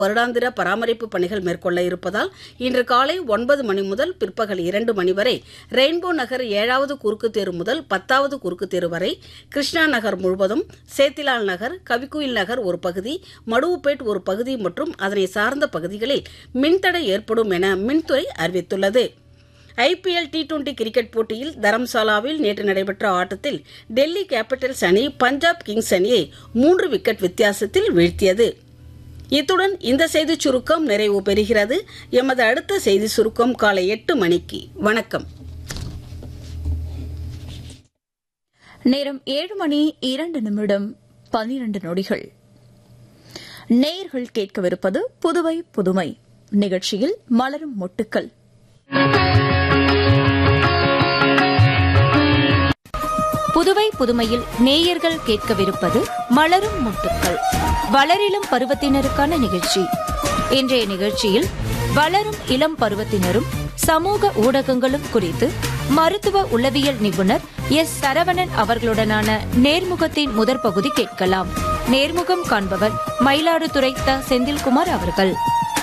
வருடாந்திர பராமரிப்பு பணிகள் மேற்கொள்ள இருப்பதால் இன்று காலை ஒன்பது மணி முதல் பிற்பகல் இரண்டு மணி வரை ரெயின்போ நகர் ஏழாவது குறுக்கு தெரு முதல் பத்தாவது குறுக்கு தெரு வரை கிருஷ்ணா நகர் முழுவதும் சேத்திலால் நகர் கவிக்குயில் நகர் ஒரு பகுதி மடுவுப்பேட் ஒரு பகுதி மற்றும் அதனை சார்ந்த பகுதிகளில் மின்தடை ஏற்படும் என மின்துறை அறிவித்துள்ளது ஐபிஎல் டி டுவெண்டி கிரிக்கெட் போட்டியில் தரம்சாலாவில் நேற்று நடைபெற்ற ஆட்டத்தில் டெல்லி கேபிட்டல்ஸ் அணி பஞ்சாப் கிங்ஸ் அணியை மூன்று விக்கெட் வித்தியாசத்தில் வீழ்த்தியது இத்துடன் இந்த செய்திச் சுருக்கம் நிறைவு பெறுகிறது எமது அடுத்த செய்தி சுருக்கம் காலை எட்டு மணிக்கு வணக்கம் நேரம் ஏழு மணி இரண்டு நிமிடம் பனிரண்டு நொடிகள் நேயர்கள் கேட்கவிருப்பது புதுவை புதுமை நிகழ்ச்சியில் மலரும் மொட்டுக்கள் புதுவை புதுமையில் நேயர்கள் கேட்கவிருப்பது மலரும் முட்டுக்கள் வளரிளம் பருவத்தினருக்கான நிகழ்ச்சி இன்றைய நிகழ்ச்சியில் வளரும் இளம் பருவத்தினரும் சமூக ஊடகங்களும் குறித்து மருத்துவ உளவியல் நிபுணர் எஸ் சரவணன் அவர்களுடனான நேர்முகத்தின் முதற் பகுதி கேட்கலாம் நேர்முகம் காண்பவர் மயிலாடுதுறை த செந்தில்குமார் அவர்கள்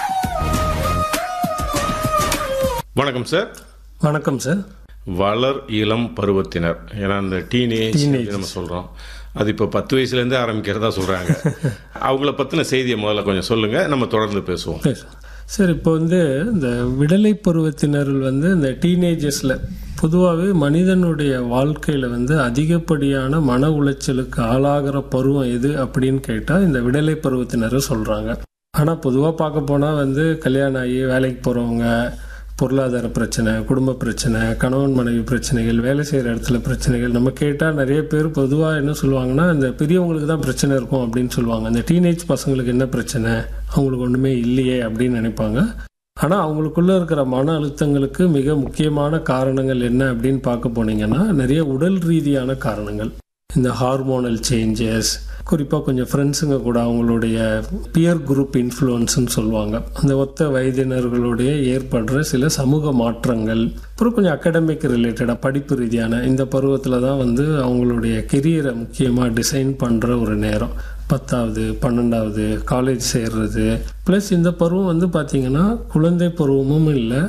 வணக்கம் சார் வணக்கம் சார் வளர் இளம் பருவத்தினர் ஏன்னா இந்த டீனேஜ் Teenagers. நம்ம சொல்றோம் அது இப்போ பத்து வயசுலேருந்தே ஆரம்பிக்கிறதா சொல்றாங்க அவங்கள பத்தின செய்தியை முதல்ல கொஞ்சம் சொல்லுங்க நம்ம தொடர்ந்து பேசுவோம் சரி. சார் இப்போ வந்து இந்த விடலை பருவத்தினர்கள் வந்து இந்த டீனேஜர்ஸில் பொதுவாகவே மனிதனுடைய வாழ்க்கையில் வந்து அதிகப்படியான மன உளைச்சலுக்கு ஆளாகிற பருவம் எது அப்படின்னு கேட்டால் இந்த விடலை பருவத்தினரை சொல்கிறாங்க ஆனால் பொதுவாக பார்க்க போனால் வந்து கல்யாணம் ஆகி வேலைக்கு போகிறவங்க பொருளாதார பிரச்சனை குடும்ப பிரச்சனை கணவன் மனைவி பிரச்சனைகள் வேலை செய்கிற இடத்துல பிரச்சனைகள் நம்ம கேட்டால் நிறைய பேர் பொதுவாக என்ன சொல்லுவாங்கன்னா இந்த பெரியவங்களுக்கு தான் பிரச்சனை இருக்கும் அப்படின்னு சொல்லுவாங்க இந்த டீனேஜ் பசங்களுக்கு என்ன பிரச்சனை அவங்களுக்கு ஒன்றுமே இல்லையே அப்படின்னு நினைப்பாங்க ஆனால் அவங்களுக்குள்ள இருக்கிற மன அழுத்தங்களுக்கு மிக முக்கியமான காரணங்கள் என்ன அப்படின்னு பார்க்க போனீங்கன்னா நிறைய உடல் ரீதியான காரணங்கள் இந்த ஹார்மோனல் சேஞ்சஸ் குறிப்பாக கொஞ்சம் ஃப்ரெண்ட்ஸுங்க கூட அவங்களுடைய பியர் குரூப் இன்ஃப்ளூயன்ஸ்னு சொல்லுவாங்க அந்த ஒத்த வயதினர்களுடைய ஏற்படுற சில சமூக மாற்றங்கள் அப்புறம் கொஞ்சம் அகடமிக் ரிலேட்டடாக படிப்பு ரீதியான இந்த பருவத்தில் தான் வந்து அவங்களுடைய கெரியரை முக்கியமாக டிசைன் பண்ணுற ஒரு நேரம் பத்தாவது பன்னெண்டாவது காலேஜ் சேர்றது ப்ளஸ் இந்த பருவம் வந்து பார்த்திங்கன்னா குழந்தை பருவமும் இல்லை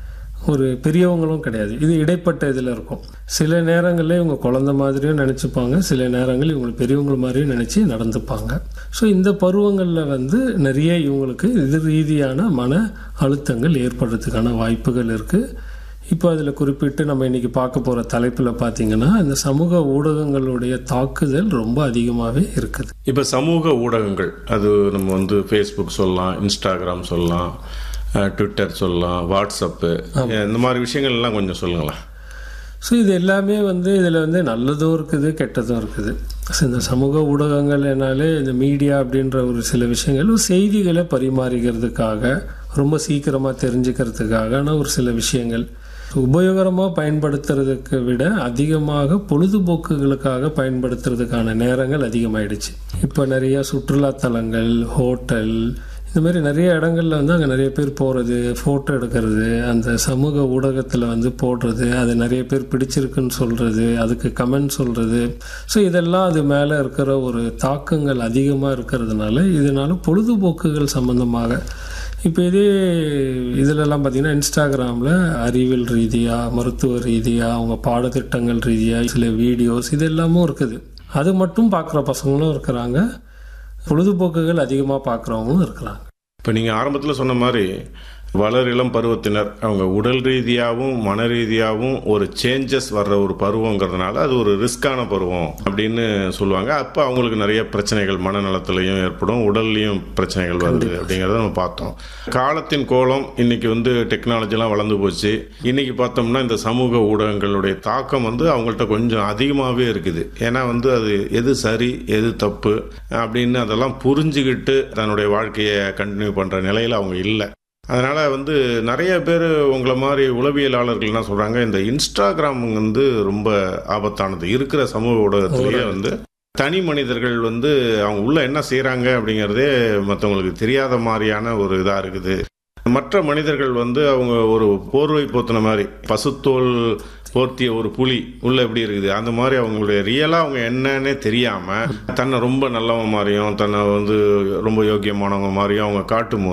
ஒரு பெரியவங்களும் கிடையாது இது இடைப்பட்ட இதில் இருக்கும் சில நேரங்களில் இவங்க குழந்த மாதிரியும் நினச்சிப்பாங்க சில நேரங்கள் இவங்க பெரியவங்க மாதிரியும் நினச்சி நடந்துப்பாங்க ஸோ இந்த பருவங்களில் வந்து நிறைய இவங்களுக்கு இது ரீதியான மன அழுத்தங்கள் ஏற்படுறதுக்கான வாய்ப்புகள் இருக்குது இப்போ அதில் குறிப்பிட்டு நம்ம இன்னைக்கு பார்க்க போகிற தலைப்பில் பார்த்தீங்கன்னா இந்த சமூக ஊடகங்களுடைய தாக்குதல் ரொம்ப அதிகமாகவே இருக்குது இப்போ சமூக ஊடகங்கள் அது நம்ம வந்து ஃபேஸ்புக் சொல்லலாம் இன்ஸ்டாகிராம் சொல்லலாம் அஹ், ட்விட்டர் சொல்லலாம் வாட்ஸ்அப்பு இந்த மாதிரி விஷயங்கள் எல்லாம் கொஞ்சம் சொல்லுங்களேன் ஸோ இது எல்லாமே வந்து இதில் வந்து நல்லதும் இருக்குது கெட்டதும் இருக்குது ஸோ இந்த சமூக ஊடகங்கள் என்னாலே இந்த மீடியா அப்படின்ற ஒரு சில விஷயங்கள் ஒரு செய்திகளை பரிமாறிக்கிறதுக்காக ரொம்ப சீக்கிரமாக தெரிஞ்சுக்கிறதுக்கான ஒரு சில விஷயங்கள் உபயோகரமாக பயன்படுத்துறதுக்கு விட அதிகமாக பொழுதுபோக்குகளுக்காக பயன்படுத்துறதுக்கான நேரங்கள் அதிகமாயிடுச்சு இப்போ நிறைய சுற்றுலா தலங்கள் ஹோட்டல் இந்த மாதிரி நிறைய இடங்கள்ல வந்து அங்கே நிறைய பேர் போகிறது ஃபோட்டோ எடுக்கிறது அந்த சமூக ஊடகத்தில் வந்து போடுறது அது நிறைய பேர் பிடிச்சிருக்குன்னு சொல்கிறது அதுக்கு கமெண்ட் சொல்கிறது ஸோ இதெல்லாம் அது மேலே இருக்கிற ஒரு தாக்கங்கள் அதிகமாக இருக்கிறதுனால இதனால பொழுதுபோக்குகள் சம்பந்தமாக இப்போ இதே இதிலெல்லாம் பார்த்தீங்கன்னா இன்ஸ்டாகிராமில் அறிவியல் ரீதியாக மருத்துவ ரீதியாக அவங்க பாடத்திட்டங்கள் ரீதியாக சில வீடியோஸ் இது எல்லாமும் இருக்குது அது மட்டும் பார்க்குற பசங்களும் இருக்கிறாங்க பொழுதுபோக்குகள் அதிகமாக பார்க்குறவங்களும் இருக்கிறாங்க இப்போ நீங்கள் ஆரம்பத்தில் சொன்ன மாதிரி வளர் இளம் பருவத்தினர் அவங்க உடல் ரீதியாகவும் மன ரீதியாகவும் ஒரு சேஞ்சஸ் வர்ற ஒரு பருவங்கிறதுனால அது ஒரு ரிஸ்கான பருவம் அப்படின்னு சொல்லுவாங்க அப்போ அவங்களுக்கு நிறைய பிரச்சனைகள் மனநலத்திலையும் ஏற்படும் உடல்லையும் பிரச்சனைகள் வருது அப்படிங்கிறத நம்ம பார்த்தோம் காலத்தின் கோலம் இன்னைக்கு வந்து டெக்னாலஜிலாம் வளர்ந்து போச்சு இன்னைக்கு பார்த்தோம்னா இந்த சமூக ஊடகங்களுடைய தாக்கம் வந்து அவங்கள்ட்ட கொஞ்சம் அதிகமாகவே இருக்குது ஏன்னா வந்து அது எது சரி எது தப்பு அப்படின்னு அதெல்லாம் புரிஞ்சுக்கிட்டு தன்னுடைய வாழ்க்கையை கண்டினியூ பண்ணுற நிலையில் அவங்க இல்லை அதனால வந்து நிறைய பேர் உங்களை மாதிரி உளவியலாளர்கள் என்ன சொல்றாங்க இந்த இன்ஸ்டாகிராம் வந்து ரொம்ப ஆபத்தானது இருக்கிற சமூக ஊடகத்திலேயே வந்து தனி மனிதர்கள் வந்து அவங்க உள்ள என்ன செய்றாங்க அப்படிங்கிறதே மற்றவங்களுக்கு தெரியாத மாதிரியான ஒரு இதா இருக்குது மற்ற மனிதர்கள் வந்து அவங்க ஒரு போர்வை போத்தின மாதிரி பசுத்தோல் போர்த்திய ஒரு புலி உள்ள எப்படி இருக்குது அந்த மாதிரி அவங்களுடைய ரியலா அவங்க என்னன்னே தெரியாம தன்னை ரொம்ப நல்லவங்க மாதிரியும் தன்னை வந்து ரொம்ப யோக்கியமானவங்க மாதிரியும் அவங்க காட்டும்